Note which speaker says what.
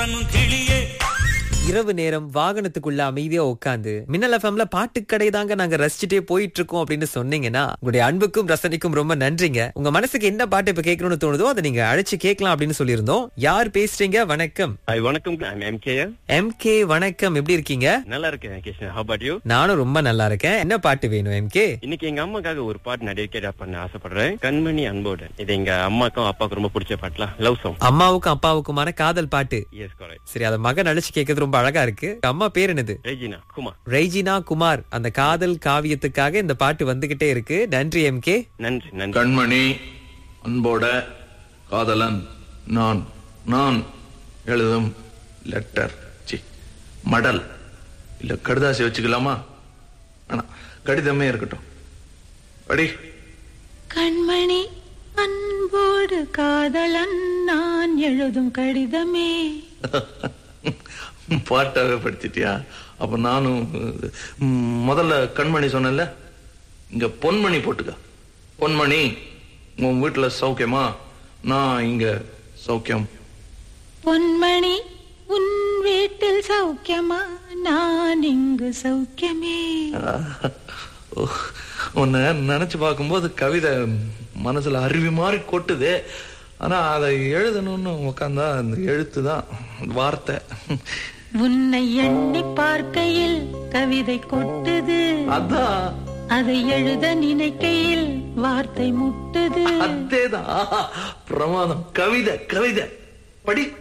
Speaker 1: உறங்கும் கிளியே
Speaker 2: இரவு நேரம் வாகனத்துக்குள்ள அமைதியா உட்காந்து மின்னல் எஃப்எம்ல பாட்டுக்கடை தாங்க நாங்க ரசிச்சுட்டே போயிட்டு இருக்கோம் அப்படின்னு சொன்னீங்கன்னா உங்களுடைய அன்புக்கும் ரசனைக்கும் ரொம்ப நன்றிங்க உங்க மனசுக்கு என்ன பாட்டு இப்ப கேட்கணும்னு தோணுதோ அதை நீங்க அழைச்சு கேட்கலாம் அப்படின்னு சொல்லியிருந்தோம் யார் பேசுறீங்க வணக்கம்
Speaker 3: ஹாய் வணக்கம் ஐம் எம்கே
Speaker 2: எம் கே வணக்கம் எப்படி இருக்கீங்க
Speaker 3: நல்லா இருக்கேன் கிருஷ்ணன் how about you
Speaker 2: நானும் ரொம்ப நல்லா இருக்கேன் என்ன பாட்டு வேணும் எம் கே
Speaker 3: இன்னைக்கு எங்க அம்மாக்காக ஒரு பாட்டு நான் டெடிகேட் பண்ண ஆசைப்படுறேன் கண்மணி அன்போடு இது எங்க அம்மாக்கும் அப்பாவுக்கும் ரொம்ப பிடிச்ச பாட்டுலாம் லவ் சாங்
Speaker 2: அம்மாவுக்கும் அப்பாவுக்குமான காதல் பாட்டு
Speaker 3: எஸ் கரெக்ட்
Speaker 2: சரி அத மகன் அழைச்சு கேட்கறது ரொம்ப அழகா இருக்கு அம்மா பேர் என்னது
Speaker 3: ரெஜினா குமார்
Speaker 2: ரெய்ஜினா குமார் அந்த காதல் காவியத்துக்காக இந்த பாட்டு வந்துகிட்டே இருக்கு நன்றி எம் கே
Speaker 3: நன்றி நன்றி
Speaker 4: கண்மணி அன்போட காதலன் நான் நான் எழுதும் லெட்டர் சி மடல் இல்ல கடுதாசி வச்சுக்கலாமா ஆனா கடிதமே இருக்கட்டும் படி
Speaker 5: கண்மணி அன்போடு காதலன் நான் எழுதும் கடிதமே
Speaker 4: பாட்டாவே படிச்சிட்டியா அப்ப நானும் ம், முதல்ல கண்மணி சொன்னேன்ல இங்க பொன்மணி போட்டுக்க பொன்மணி உன் வீட்டுல சௌக்கியமா நான் இங்க சௌக்கியம்
Speaker 5: பொன்மணி உன் வீட்டில் சௌக்கியமா நான் இங்கு சௌக்கியமே
Speaker 4: ஓ, உன்னை நினைச்சு பார்க்கும்போது கவிதை மனசுல அருவி மாதிரி கொட்டுது ஆனா அதை எழுதணும்னு உக்காந்தா அந்த எழுத்து தான் வார்த்தை
Speaker 5: உன்னை எண்ணி பார்க்கையில் கவிதை கொட்டுது
Speaker 4: அதான்
Speaker 5: அதை எழுத நினைக்கையில் வார்த்தை முட்டுது
Speaker 4: அதேதான் பிரமாதம் கவிதை கவிதை படி